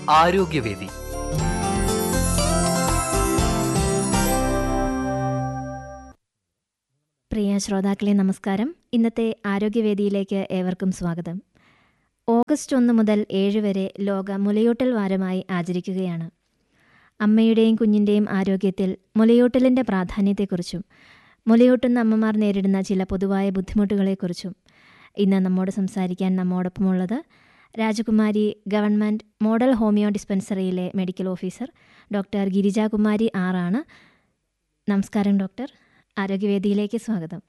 ആരോഗ്യവേദി പ്രിയ ശ്രോതാക്കളെ നമസ്കാരം ഇന്നത്തെ ആരോഗ്യവേദിയിലേക്ക് ഏവർക്കും സ്വാഗതം ഓഗസ്റ്റ് ഒന്ന് മുതൽ ഏഴ് വരെ ലോക മുലയൂട്ടൽ വാരമായി ആചരിക്കുകയാണ് അമ്മയുടെയും കുഞ്ഞിൻ്റെയും ആരോഗ്യത്തിൽ മുലയൂട്ടലിൻ്റെ പ്രാധാന്യത്തെക്കുറിച്ചും മുലയൂട്ടുന്ന അമ്മമാർ നേരിടുന്ന ചില പൊതുവായ ബുദ്ധിമുട്ടുകളെക്കുറിച്ചും ഇന്ന് നമ്മോട് സംസാരിക്കാൻ നമ്മോടൊപ്പമുള്ളത് രാജകുമാരി ഗവൺമെൻറ് മോഡൽ ഹോമിയോ ഡിസ്പെൻസറിയിലെ മെഡിക്കൽ ഓഫീസർ ഡോക്ടർ ഗിരിജാകുമാരി ആറാണ് നമസ്കാരം ഡോക്ടർ ആരോഗ്യവേദിയിലേക്ക് സ്വാഗതം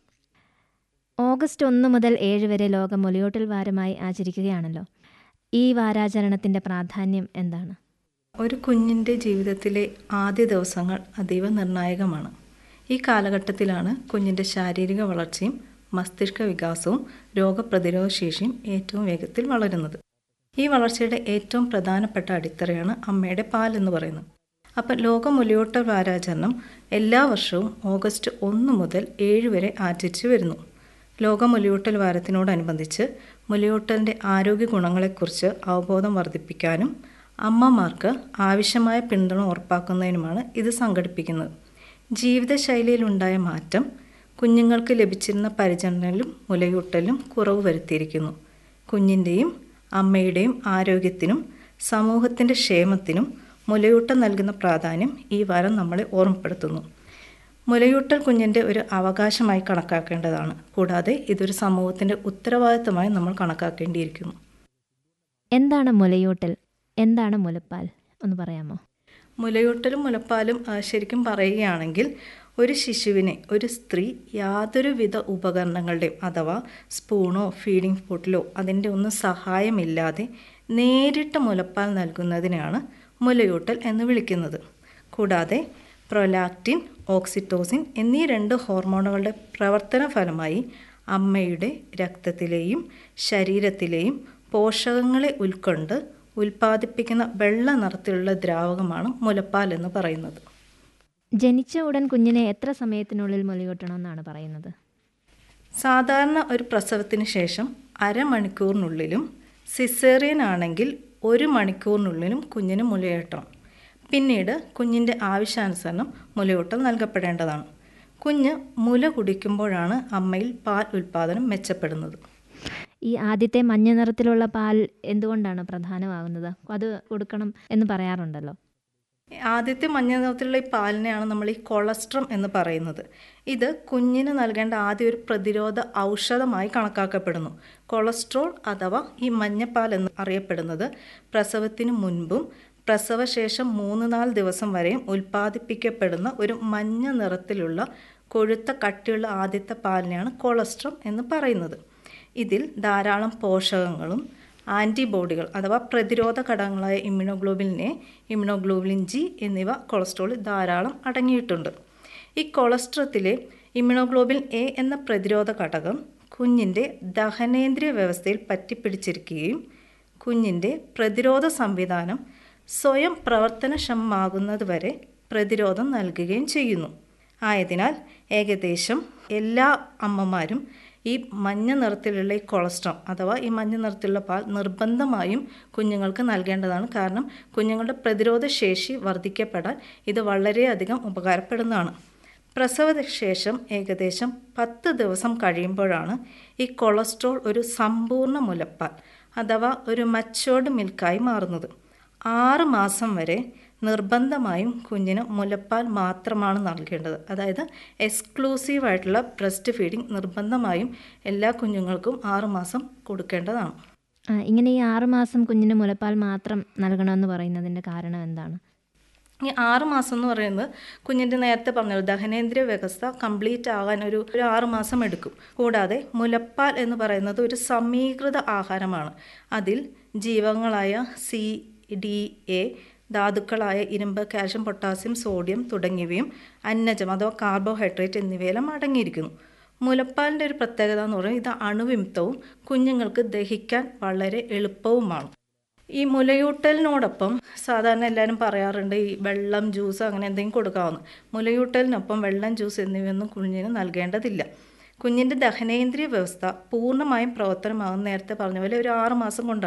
ഓഗസ്റ്റ് ഒന്ന് മുതൽ ഏഴ് വരെ ലോക മുലയൂട്ടൽ വാരമായി ആചരിക്കുകയാണല്ലോ ഈ വാരാചരണത്തിൻ്റെ പ്രാധാന്യം എന്താണ് ഒരു കുഞ്ഞിൻ്റെ ജീവിതത്തിലെ ആദ്യ ദിവസങ്ങൾ അതീവ നിർണായകമാണ് ഈ കാലഘട്ടത്തിലാണ് കുഞ്ഞിൻ്റെ ശാരീരിക വളർച്ചയും മസ്തിഷ്ക വികാസവും രോഗപ്രതിരോധ ശേഷിയും ഏറ്റവും വേഗത്തിൽ വളരുന്നത് ഈ വളർച്ചയുടെ ഏറ്റവും പ്രധാനപ്പെട്ട അടിത്തറയാണ് അമ്മയുടെ പാൽ എന്ന് പറയുന്നത് അപ്പം ലോക മുലയൂട്ടൽ വാരാചരണം എല്ലാ വർഷവും ഓഗസ്റ്റ് ഒന്ന് മുതൽ ഏഴ് വരെ ആചരിച്ചു വരുന്നു ലോക മുലയൂട്ടൽ വാരത്തിനോടനുബന്ധിച്ച് മുലയൂട്ടലിൻ്റെ ആരോഗ്യ ഗുണങ്ങളെക്കുറിച്ച് അവബോധം വർദ്ധിപ്പിക്കാനും അമ്മമാർക്ക് ആവശ്യമായ പിന്തുണ ഉറപ്പാക്കുന്നതിനുമാണ് ഇത് സംഘടിപ്പിക്കുന്നത് ജീവിതശൈലിയിലുണ്ടായ മാറ്റം കുഞ്ഞുങ്ങൾക്ക് ലഭിച്ചിരുന്ന പരിചരണയിലും മുലയൂട്ടലിലും കുറവ് വരുത്തിയിരിക്കുന്നു കുഞ്ഞിൻ്റെയും അമ്മയുടെയും ആരോഗ്യത്തിനും സമൂഹത്തിൻ്റെ ക്ഷേമത്തിനും മുലയൂട്ടം നൽകുന്ന പ്രാധാന്യം ഈ വാരം നമ്മളെ ഓർമ്മപ്പെടുത്തുന്നു മുലയൂട്ടൽ കുഞ്ഞിൻ്റെ ഒരു അവകാശമായി കണക്കാക്കേണ്ടതാണ് കൂടാതെ ഇതൊരു സമൂഹത്തിൻ്റെ ഉത്തരവാദിത്തമായി നമ്മൾ കണക്കാക്കേണ്ടിയിരിക്കുന്നു എന്താണ് മുലയൂട്ടൽ എന്താണ് മുലപ്പാൽ ഒന്ന് പറയാമോ മുലയൂട്ടലും മുലപ്പാലും ആ, ശരിക്കും പറയുകയാണെങ്കിൽ ഒരു ശിശുവിനെ ഒരു സ്ത്രീ യാതൊരുവിധ ഉപകരണങ്ങളുടെയും അഥവാ സ്പൂണോ ഫീഡിംഗ് ബോട്ടിലോ അതിൻ്റെ ഒന്നും സഹായമില്ലാതെ നേരിട്ട് മുലപ്പാൽ നൽകുന്നതിനാണ് മുലയൂട്ടൽ എന്ന് വിളിക്കുന്നത് കൂടാതെ പ്രൊലാക്റ്റിൻ ഓക്സിറ്റോസിൻ എന്നീ രണ്ട് ഹോർമോണുകളുടെ പ്രവർത്തന ഫലമായി അമ്മയുടെ രക്തത്തിലെയും ശരീരത്തിലെയും പോഷകങ്ങളെ ഉൾക്കൊണ്ട് ഉൽപ്പാദിപ്പിക്കുന്ന വെള്ള നിറത്തിലുള്ള ദ്രാവകമാണ് മുലപ്പാൽ എന്ന് പറയുന്നത് ജനിച്ച ഉടൻ കുഞ്ഞിനെ എത്ര സമയത്തിനുള്ളിൽ മുലയൂട്ടണമെന്നാണ് പറയുന്നത് സാധാരണ ഒരു പ്രസവത്തിന് ശേഷം അരമണിക്കൂറിനുള്ളിലും സിസേറിയൻ ആണെങ്കിൽ ഒരു മണിക്കൂറിനുള്ളിലും കുഞ്ഞിന് മുലയൂട്ടണം പിന്നീട് കുഞ്ഞിൻ്റെ ആവശ്യാനുസരണം മുലയൂട്ടൽ നൽകപ്പെടേണ്ടതാണ് കുഞ്ഞ് മുല കുടിക്കുമ്പോഴാണ് അമ്മയിൽ പാൽ ഉൽപ്പാദനം മെച്ചപ്പെടുന്നത് ഈ ആദ്യത്തെ മഞ്ഞ നിറത്തിലുള്ള പാൽ എന്തുകൊണ്ടാണ് പ്രധാനമാകുന്നത് അത് കൊടുക്കണം എന്ന് പറയാറുണ്ടല്ലോ ആദ്യത്തെ മഞ്ഞ നിറത്തിലുള്ള ഈ പാലിനെയാണ് നമ്മൾ ഈ കൊളസ്ട്രം എന്ന് പറയുന്നത് ഇത് കുഞ്ഞിന് നൽകേണ്ട ആദ്യ ഒരു പ്രതിരോധ ഔഷധമായി കണക്കാക്കപ്പെടുന്നു കൊളസ്ട്രോൾ അഥവാ ഈ മഞ്ഞപ്പാൽ എന്ന് അറിയപ്പെടുന്നത് പ്രസവത്തിന് മുൻപും പ്രസവശേഷം മൂന്ന് നാല് ദിവസം വരെയും ഉൽപ്പാദിപ്പിക്കപ്പെടുന്ന ഒരു മഞ്ഞ നിറത്തിലുള്ള കൊഴുത്ത കട്ടിയുള്ള ആദ്യത്തെ പാലിനെയാണ് കൊളസ്ട്രം എന്ന് പറയുന്നത് ഇതിൽ ധാരാളം പോഷകങ്ങളും ആൻറ്റിബോഡികൾ അഥവാ പ്രതിരോധ ഘടകങ്ങളായ ഇമ്മ്യൂണോഗ്ലോബിൻ എ ഇമ്മ്യൂണോഗ്ലോബിൻ ജി എന്നിവ കൊളസ്ട്രോളിൽ ധാരാളം അടങ്ങിയിട്ടുണ്ട് ഈ കൊളസ്ട്രത്തിലെ ഇമ്മ്യൂണോഗ്ലോബിൻ എ എന്ന പ്രതിരോധ ഘടകം കുഞ്ഞിൻ്റെ ദഹനേന്ദ്രിയ വ്യവസ്ഥയിൽ പറ്റിപ്പിടിച്ചിരിക്കുകയും കുഞ്ഞിൻ്റെ പ്രതിരോധ സംവിധാനം സ്വയം പ്രവർത്തനക്ഷമമാകുന്നത് വരെ പ്രതിരോധം നൽകുകയും ചെയ്യുന്നു ആയതിനാൽ ഏകദേശം എല്ലാ അമ്മമാരും ഈ മഞ്ഞ നിറത്തിലുള്ള ഈ കൊളസ്ട്രോൾ അഥവാ ഈ മഞ്ഞ നിറത്തിലുള്ള പാൽ നിർബന്ധമായും കുഞ്ഞുങ്ങൾക്ക് നൽകേണ്ടതാണ് കാരണം കുഞ്ഞുങ്ങളുടെ പ്രതിരോധ ശേഷി വർദ്ധിക്കപ്പെടാൻ ഇത് വളരെയധികം ഉപകാരപ്പെടുന്നതാണ് പ്രസവശേഷം ഏകദേശം പത്ത് ദിവസം കഴിയുമ്പോഴാണ് ഈ കൊളസ്ട്രോൾ ഒരു സമ്പൂർണ്ണ മുലപ്പാൽ അഥവാ ഒരു മച്ചോർഡ് മിൽക്കായി മാറുന്നത് ആറ് മാസം വരെ നിർബന്ധമായും കുഞ്ഞിന് മുലപ്പാൽ മാത്രമാണ് നൽകേണ്ടത് അതായത് എക്സ്ക്ലൂസീവ് ആയിട്ടുള്ള ബ്രസ്റ്റ് ഫീഡിംഗ് നിർബന്ധമായും എല്ലാ കുഞ്ഞുങ്ങൾക്കും ആറ് മാസം കൊടുക്കേണ്ടതാണ് ആ, ഇങ്ങനെ ഈ ആറുമാസം കുഞ്ഞിന് മുലപ്പാൽ മാത്രം നൽകണമെന്ന് പറയുന്നതിൻ്റെ കാരണം എന്താണ് ഈ ആറ് മാസം എന്ന് പറയുന്നത് കുഞ്ഞിൻ്റെ നേരത്തെ പറഞ്ഞ ദഹനേന്ദ്രിയ വ്യവസ്ഥ കംപ്ലീറ്റ് ആകാൻ ഒരു ഒരു ആറ് മാസം എടുക്കും കൂടാതെ മുലപ്പാൽ എന്ന് പറയുന്നത് ഒരു സമീകൃത ആഹാരമാണ് അതിൽ ജീവങ്ങളായ സി ഡി എ ധാതുക്കളായ ഇരുമ്പ് കാൽഷ്യം പൊട്ടാസ്യം സോഡിയം തുടങ്ങിയവയും അന്നജം അഥവാ കാർബോഹൈഡ്രേറ്റ് എന്നിവയെല്ലാം അടങ്ങിയിരിക്കുന്നു മുലപ്പാലിൻ്റെ ഒരു പ്രത്യേകത എന്ന് പറയുന്നത് ഇത് അണുവിമുക്തവും കുഞ്ഞുങ്ങൾക്ക് ദഹിക്കാൻ വളരെ എളുപ്പവുമാണ് ഈ മുലയൂട്ടലിനോടൊപ്പം സാധാരണ എല്ലാവരും പറയാറുണ്ട് ഈ വെള്ളം ജ്യൂസ് അങ്ങനെ എന്തെങ്കിലും കൊടുക്കാവുന്ന മുലയൂട്ടലിനൊപ്പം വെള്ളം ജ്യൂസ് എന്നിവയൊന്നും കുഞ്ഞിന് നൽകേണ്ടതില്ല കുഞ്ഞിൻ്റെ ദഹനേന്ദ്രിയ വ്യവസ്ഥ പൂർണ്ണമായും പ്രവർത്തനമാകുന്ന നേരത്തെ പറഞ്ഞ പോലെ ഒരു ആറ് മാസം കൊണ്ടാണ്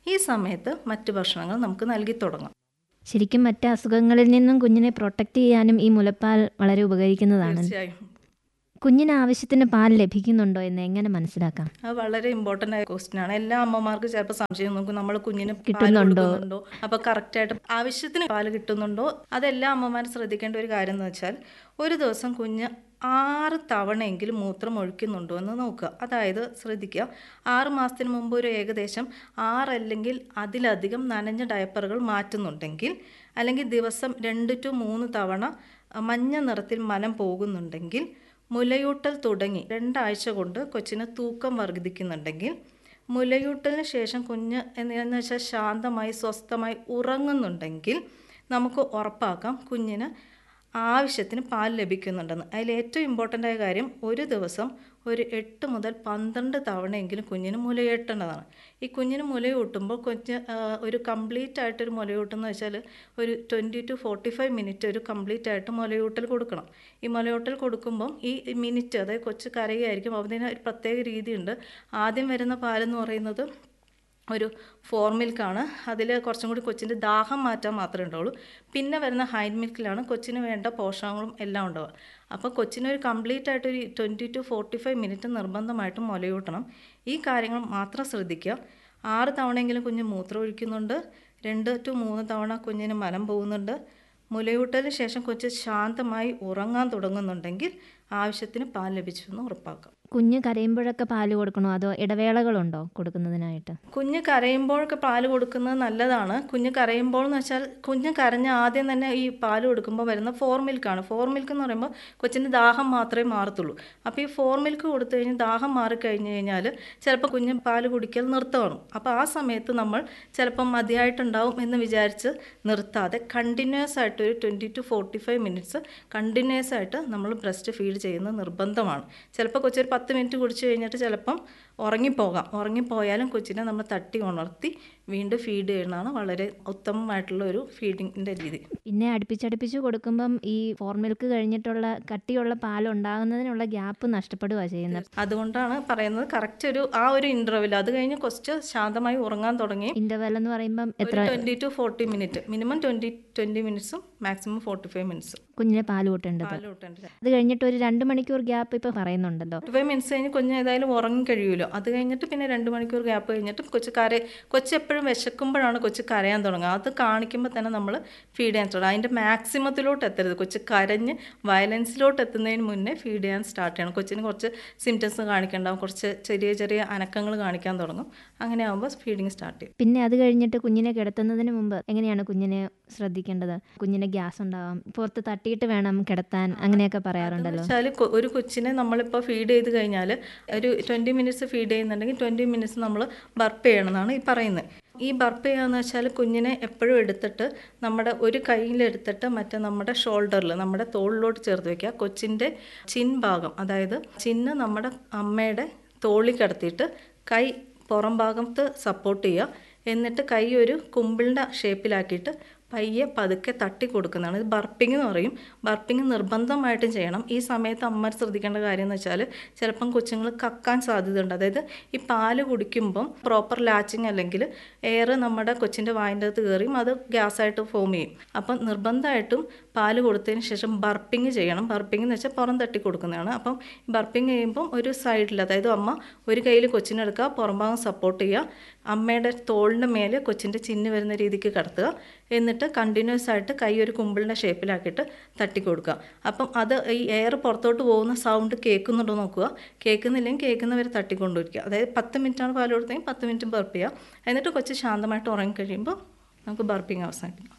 ഈ സമയത്ത് മറ്റ് ഭക്ഷണങ്ങൾ നമുക്ക് നൽകി തുടങ്ങാം ശരിക്കും മറ്റ് അസുഖങ്ങളിൽ നിന്നും കുഞ്ഞിനെ പ്രൊട്ടക്റ്റ് ചെയ്യാനും ഈ മുലപ്പാൽ വളരെ ഉപകരിക്കുന്നതാണ് തീർച്ചയായും കുഞ്ഞിന് ആവശ്യത്തിന് പാൽ ലഭിക്കുന്നുണ്ടോ എന്ന് എങ്ങനെ മനസ്സിലാക്കാം അത് വളരെ ഇമ്പോർട്ടൻ്റ് ആയ ക്വസ്റ്റ്യൻ ആണ് എല്ലാ അമ്മമാർക്ക് ചിലപ്പോൾ സംശയം നോക്കും നമ്മൾ കുഞ്ഞിന് പാല് കിട്ടുന്നുണ്ടോ? കൊടുക്കുന്നുണ്ടോ അപ്പോൾ കറക്റ്റായിട്ട് ആവശ്യത്തിന് പാല് കിട്ടുന്നുണ്ടോ അതെല്ലാ അമ്മമാരും ശ്രദ്ധിക്കേണ്ട ഒരു കാര്യം എന്ന് വെച്ചാൽ ഒരു ദിവസം കുഞ്ഞ് ആറ് തവണയെങ്കിലും മൂത്രം ഒഴിക്കുന്നുണ്ടോ എന്ന് നോക്കുക അതായത് ശ്രദ്ധിക്കുക ആറ് മാസത്തിന് മുമ്പ് ഒരു ഏകദേശം ആറല്ലെങ്കിൽ അതിലധികം നനഞ്ഞ ഡയപ്പറുകൾ മാറ്റുന്നുണ്ടെങ്കിൽ അല്ലെങ്കിൽ ദിവസം രണ്ട് ടു മൂന്ന് തവണ മഞ്ഞ നിറത്തിൽ മലം പോകുന്നുണ്ടെങ്കിൽ മുലയൂട്ടൽ തുടങ്ങി രണ്ടാഴ്ച കൊണ്ട് കൊച്ചിന് തൂക്കം വർദ്ധിക്കുന്നുണ്ടെങ്കിൽ മുലയൂട്ടലിന് ശേഷം കുഞ്ഞ് എന്ന് വെച്ചാൽ ശാന്തമായി സ്വസ്ഥമായി ഉറങ്ങുന്നുണ്ടെങ്കിൽ നമുക്ക് ഉറപ്പാക്കാം കുഞ്ഞിന് ആവശ്യത്തിന് പാൽ ലഭിക്കുന്നുണ്ടെന്ന് അതിൽ ഏറ്റവും ഇമ്പോർട്ടൻ്റ് ആയ കാര്യം ഒരു ദിവസം ഒരു എട്ട് മുതൽ പന്ത്രണ്ട് തവണയെങ്കിലും കുഞ്ഞിന് മുലയൂട്ടേണ്ടതാണ് ഈ കുഞ്ഞിന് മുലയൂട്ടുമ്പോൾ കുഞ്ഞ് ആ, ഒരു കംപ്ലീറ്റ് ആയിട്ടൊരു മുലയൂട്ടെന്ന് വെച്ചാൽ ഒരു twenty to forty five minute ഒരു കംപ്ലീറ്റ് ആയിട്ട് മുലയൂട്ടൽ കൊടുക്കണം ഈ മുലയൂട്ടൽ കൊടുക്കുമ്പം ഈ മിനിറ്റ് അതായത് കൊച്ച് കരയായിരിക്കും അതിന് ഒരു പ്രത്യേക രീതിയുണ്ട് ആദ്യം വരുന്ന പാലെന്ന് പറയുന്നത് ഒരു ഫോർ മിൽക്കാണ് അതിൽ കുറച്ചും കൂടി കൊച്ചിൻ്റെ ദാഹം മാറ്റാൻ മാത്രമേ ഉണ്ടാവുള്ളൂ പിന്നെ വരുന്ന ഹൈൻഡ് മിൽക്കിലാണ് കൊച്ചിന് വേണ്ട പോഷകങ്ങളും എല്ലാം ഉണ്ടാവുക അപ്പോൾ കൊച്ചിന് ഒരു കംപ്ലീറ്റ് ആയിട്ട് ഒരു twenty to forty five minute നിർബന്ധമായിട്ടും മുലയൂട്ടണം ഈ കാര്യങ്ങൾ മാത്രം ശ്രദ്ധിക്കുക ആറ് തവണയെങ്കിലും കുഞ്ഞ് മൂത്രം ഒഴിക്കുന്നുണ്ട് രണ്ട് ടു മൂന്ന് തവണ കുഞ്ഞിന് മലം പോകുന്നുണ്ട് മുലയൂട്ടലിന് ശേഷം കൊച്ച് ശാന്തമായി ഉറങ്ങാൻ തുടങ്ങുന്നുണ്ടെങ്കിൽ ആവശ്യത്തിന് പാൽ ലഭിച്ചു എന്ന് ഉറപ്പാക്കാം കുഞ്ഞ് കരയുമ്പോഴൊക്കെ പാല് കൊടുക്കണോ അതോ ഇടവേളകളുണ്ടോ കൊടുക്കുന്നതിനായിട്ട് കുഞ്ഞ് കരയുമ്പോഴൊക്കെ പാല് കൊടുക്കുന്നത് നല്ലതാണ് കുഞ്ഞ് കരയുമ്പോൾ എന്ന് വെച്ചാൽ കുഞ്ഞ് കരഞ്ഞ ആദ്യം തന്നെ ഈ പാല് കൊടുക്കുമ്പോൾ വരുന്ന ഫോർ മിൽക്കാണ് ഫോർ മിൽക്ക് എന്ന് പറയുമ്പോൾ കൊച്ചിന് ദാഹം മാത്രമേ മാറത്തുള്ളൂ അപ്പോൾ ഈ ഫോർ മിൽക്ക് കൊടുത്തു കഴിഞ്ഞ് ദാഹം മാറിക്കഴിഞ്ഞ് കഴിഞ്ഞാൽ ചിലപ്പോൾ കുഞ്ഞ് പാല് കുടിക്കൽ നിർത്തണം അപ്പോൾ ആ സമയത്ത് നമ്മൾ ചിലപ്പം മതിയായിട്ടുണ്ടാവും എന്ന് വിചാരിച്ച് നിർത്താതെ കണ്ടിന്യൂസ് ആയിട്ട് ഒരു twenty to forty five minutes continuous ആയിട്ട് നമ്മൾ ബ്രസ്റ്റ് ഫീഡ് ചെയ്യുന്നത് നിർബന്ധമാണ് ചിലപ്പോൾ കൊച്ചൊരു പത്ത് മിനിറ്റ് കുടിച്ചു കഴിഞ്ഞിട്ട് ചിലപ്പം ഉറങ്ങിപ്പോകാം ഉറങ്ങിപ്പോയാലും കൊച്ചിനെ നമ്മൾ തട്ടി ഉണർത്തി വീണ്ടും ഫീഡ് ചെയ്യുന്നതാണ് വളരെ ഉത്തമമായിട്ടുള്ള ഒരു ഫീഡിങ്ങിൻ്റെ രീതി പിന്നെ അടുപ്പിച്ചടുപ്പിച്ച് കൊടുക്കുമ്പം ഈ ഫോർ മിൽക്ക് കഴിഞ്ഞിട്ടുള്ള കട്ടിയുള്ള പാൽ ഉണ്ടാകുന്നതിനുള്ള ഗ്യാപ്പ് നഷ്ടപ്പെടുക ചെയ്യുന്നത് അതുകൊണ്ടാണ് പറയുന്നത് കറക്റ്റ് ഒരു ആ ഒരു ഇൻ്റർവെൽ അത് കഴിഞ്ഞ് കൊച്ച് ശാന്തമായി ഉറങ്ങാൻ തുടങ്ങി ഇന്റർവെൽ എന്ന് പറയുമ്പം ഒരു എത്ര twenty to forty minute minimum twenty twenty മിനിറ്റ്സും മാക്സിമം ഫോർട്ടി ഫൈവ് മിനിറ്റ്സും കുഞ്ഞിനെ പാല് കൂട്ടേണ്ടത് പാല് കൂട്ടേണ്ടത് അത് കഴിഞ്ഞിട്ട് ഒരു രണ്ട് മണിക്കൂർ ഗ്യാപ്പ് ഇപ്പൊ പറയുന്നുണ്ടല്ലോ ഫോർട്ടി ഫൈവ് മിനിറ്റ്സ് കഴിഞ്ഞ് കുഞ്ഞ് ഏതായാലും ഉറങ്ങി കഴിയുമല്ലോ അത് കഴിഞ്ഞിട്ട് പിന്നെ രണ്ട് മണിക്കൂർ ഗ്യാപ്പ് കഴിഞ്ഞിട്ട് കൊച്ച് കര കൊച്ച് എപ്പോഴും വിശക്കുമ്പോഴാണ് കൊച്ച് കരയാൻ തുടങ്ങുക അത് കാണിക്കുമ്പോൾ തന്നെ നമ്മൾ ഫീഡ് ചെയ്യാൻ തുടങ്ങും അതിൻ്റെ മാക്സിമത്തിലോട്ട് എത്തരുത് കൊച്ച് കരഞ്ഞ് വയലൻസിലോട്ട് എത്തുന്നതിന് മുന്നേ ഫീഡ് ചെയ്യാൻ സ്റ്റാർട്ട് ചെയ്യണം കൊച്ചിന് കുറച്ച് സിംറ്റംസ് കാണിക്കണ്ടാവും കുറച്ച് ചെറിയ ചെറിയ അനക്കങ്ങൾ കാണിക്കാൻ തുടങ്ങും അങ്ങനെ ആകുമ്പോൾ ഫീഡിങ് സ്റ്റാർട്ട് ചെയ്യും പിന്നെ അത് കഴിഞ്ഞിട്ട് കുഞ്ഞിനെ കിടത്തുന്നതിന് മുമ്പ് എങ്ങനെയാണ് കുഞ്ഞിനെ ശ്രദ്ധിക്കേണ്ടത് കുഞ്ഞിന് ഗ്യാസ് ഉണ്ടാവാം പുറത്ത് തട്ടിയിട്ട് വേണം കിടത്താൻ അങ്ങനെയൊക്കെ പറയാറുണ്ടല്ലോ വെച്ചാൽ ഒരു കൊച്ചിനെ നമ്മളിപ്പോൾ ഫീഡ് ചെയ്ത് കഴിഞ്ഞാൽ ഒരു ട്വൻറ്റി മിനിറ്റ്സ് ഫീഡ് ചെയ്യുന്നുണ്ടെങ്കിൽ ട്വൻറ്റി മിനിറ്റ്സ് നമ്മൾ ബർപ്പ് ചെയ്യണമെന്നാണ് ഈ പറയുന്നത് ഈ ബർപ്പ് ചെയ്യാന്ന് വെച്ചാൽ കുഞ്ഞിനെ എപ്പോഴും എടുത്തിട്ട് നമ്മുടെ ഒരു കയ്യിലെടുത്തിട്ട് മറ്റേ നമ്മുടെ ഷോൾഡറിൽ നമ്മുടെ തോളിലോട്ട് ചേർത്ത് വെക്കുക കൊച്ചിൻ്റെ ചിൻ ഭാഗം അതായത് ചിന്ന് നമ്മുടെ അമ്മയുടെ തോളിൽ കിടത്തിയിട്ട് കൈ പുറം ഭാഗത്ത് സപ്പോർട്ട് ചെയ്യുക എന്നിട്ട് കൈ ഒരു കുമ്പിളിൻ്റെ ഷേപ്പിലാക്കിയിട്ട് പയ്യെ പതുക്കെ തട്ടി കൊടുക്കുന്നതാണ് ഇത് ബർപ്പിംഗ് എന്ന് പറയും ബർപ്പിംഗ് നിർബന്ധമായിട്ടും ചെയ്യണം ഈ സമയത്ത് അമ്മ ശ്രദ്ധിക്കേണ്ട കാര്യം എന്ന് വെച്ചാൽ ചിലപ്പം കൊച്ചുങ്ങൾ കക്കാൻ സാധ്യതയുണ്ട് അതായത് ഈ പാല് കുടിക്കുമ്പം പ്രോപ്പർ ലാച്ചിങ് അല്ലെങ്കിൽ എയർ നമ്മുടെ കൊച്ചിൻ്റെ വായിൻ്റെ അകത്ത് കയറിയും അത് ഗ്യാസായിട്ട് ഫോം ചെയ്യും അപ്പം നിർബന്ധമായിട്ടും പാല് കൊടുത്തതിന് ശേഷം ബർപ്പിംഗ് ചെയ്യണം ബർപ്പിംഗ് എന്ന് വെച്ചാൽ പുറം തട്ടി കൊടുക്കുന്നതാണ് അപ്പം ബർപ്പിംഗ് ചെയ്യുമ്പം ഒരു സൈഡിൽ അതായത് അമ്മ ഒരു കയ്യിൽ കൊച്ചിനെടുക്കുക പുറം ഭാഗം സപ്പോർട്ട് ചെയ്യുക അമ്മയുടെ തോളിൻ്റെ മേലെ കൊച്ചിൻ്റെ ചിന്ന് വരുന്ന രീതിക്ക് കിടത്തുക എന്നിട്ട് കണ്ടിന്യൂസ് ആയിട്ട് കൈ ഒരു കുമ്പിളിൻ്റെ ഷേപ്പിലാക്കിയിട്ട് തട്ടി കൊടുക്കുക അപ്പം അത് ഈ എയർ പുറത്തോട്ട് പോകുന്ന സൗണ്ട് കേൾക്കുന്നുണ്ടോ നോക്കുക കേൾക്കുന്നില്ലെങ്കിൽ കേൾക്കുന്നവരെ തട്ടിക്കൊണ്ടിരിക്കുക അതായത് പത്ത് മിനിറ്റാണ് പാൽ കൊടുത്തെങ്കിൽ പത്ത് മിനിറ്റ് ബർപ്പ് ചെയ്യുക എന്നിട്ട് കൊച്ച് ശാന്തമായിട്ട് ഉറങ്ങിക്കഴിയുമ്പോൾ നമുക്ക് ബർപ്പിങ് അവസാനിപ്പിക്കാം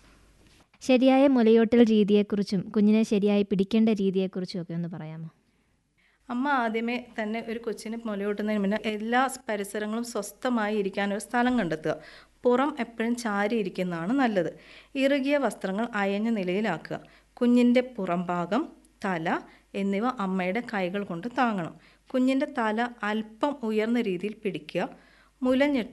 ശരിയായ മുലയൂട്ടൽ രീതിയെക്കുറിച്ചും കുഞ്ഞിനെ ശരിയായി പിടിക്കേണ്ട രീതിയെക്കുറിച്ചും ഒക്കെ ഒന്ന് പറയാമോ അമ്മ ആദ്യമേ തന്നെ ഒരു കൊച്ചിനെ മുലയൂട്ടുന്നതിന് മുന്നേ എല്ലാ പരിസരങ്ങളും സ്വസ്ഥമായി ഇരിക്കാൻ ഒരു സ്ഥലം കണ്ടെത്തുക പുറം എപ്പോഴും ചാരി ഇരിക്കുന്നതാണ് നല്ലത് ഇറുകിയ വസ്ത്രങ്ങൾ അയഞ്ഞ നിലയിലാക്കുക കുഞ്ഞിൻ്റെ പുറം ഭാഗം തല എന്നിവ അമ്മയുടെ കൈകൾ കൊണ്ട് താങ്ങണം കുഞ്ഞിൻ്റെ തല അല്പം ഉയർന്ന രീതിയിൽ പിടിക്കുക മുലഞ്ഞിട്ടും